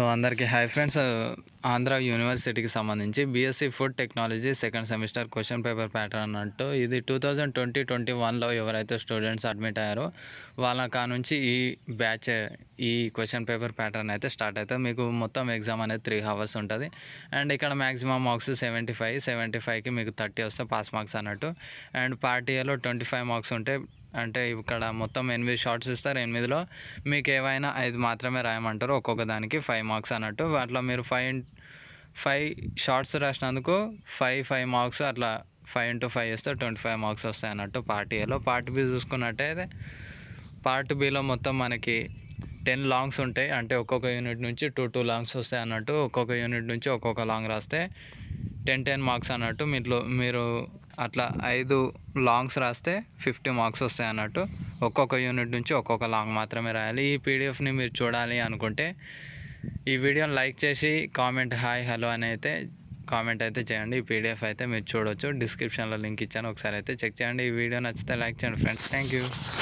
so అందరికీ hi friends Andhra యూనివర్సిటీకి సంబంధించి BSc food technology second semester question paper pattern అన్నట్టు ఇది టూ థౌజండ్ ట్వంటీ ట్వంటీ వన్లో ఎవరైతే స్టూడెంట్స్ అడ్మిట్ అయ్యారో వాళ్ళ కా నుంచి ఈ బ్యాచ్ ఈ క్వశ్చన్ పేపర్ ప్యాటర్న్ అయితే స్టార్ట్ అవుతుంది మీకు మొత్తం ఎగ్జామ్ అనేది త్రీ అవర్స్ ఉంటుంది అండ్ ఇక్కడ maximum marks seventy five seventy ఫైవ్కి మీకు థర్టీ వస్తే పాస్ మార్క్స్ అన్నట్టు అండ్ పార్ట్ ఏలో ట్వంటీ ఫైవ్ మార్క్స్ ఉంటే అంటే ఇక్కడ మొత్తం ఎనిమిది షార్ట్స్ ఇస్తారు ఎనిమిదిలో మీకు ఏవైనా ఐదు మాత్రమే రాయమంటారు ఒక్కొక్క దానికి ఫైవ్ మార్క్స్ అన్నట్టు అట్లా మీరు ఫైవ్ ఫైవ్ షార్ట్స్ రాసినందుకు ఫైవ్ ఫైవ్ మార్క్స్ అట్లా ఫైవ్ ఇంటూ ఫైవ్ వేస్తే ట్వంటీ ఫైవ్ మార్క్స్ వస్తాయి అన్నట్టు పార్ట్ ఏలో పార్ట్ బి చూసుకున్నట్టయితే పార్ట్ బిలో మొత్తం మనకి టెన్ లాంగ్స్ ఉంటాయి అంటే ఒక్కొక్క యూనిట్ నుంచి టూ టూ లాంగ్స్ వస్తాయి అన్నట్టు ఒక్కొక్క యూనిట్ నుంచి ఒక్కొక్క లాంగ్ రాస్తే టెన్ టెన్ మార్క్స్ అన్నట్టు మీట్లో మీరు అట్లా ఐదు లాంగ్స్ రాస్తే ఫిఫ్టీ మార్క్స్ వస్తాయి అన్నట్టు ఒక్కొక్క యూనిట్ నుంచి ఒక్కొక్క లాంగ్ మాత్రమే రాయాలి ఈ పీడిఎఫ్ని మీరు చూడాలి అనుకుంటే ఈ వీడియోని లైక్ చేసి కామెంట్ హాయ్ హలో అని అయితే కామెంట్ అయితే చేయండి ఈ పీడిఎఫ్ అయితే మీరు చూడొచ్చు డిస్క్రిప్షన్లో లింక్ ఇచ్చాను ఒకసారి అయితే చెక్ చేయండి ఈ వీడియో నచ్చితే లైక్ చేయండి ఫ్రెండ్స్ థ్యాంక్ యూ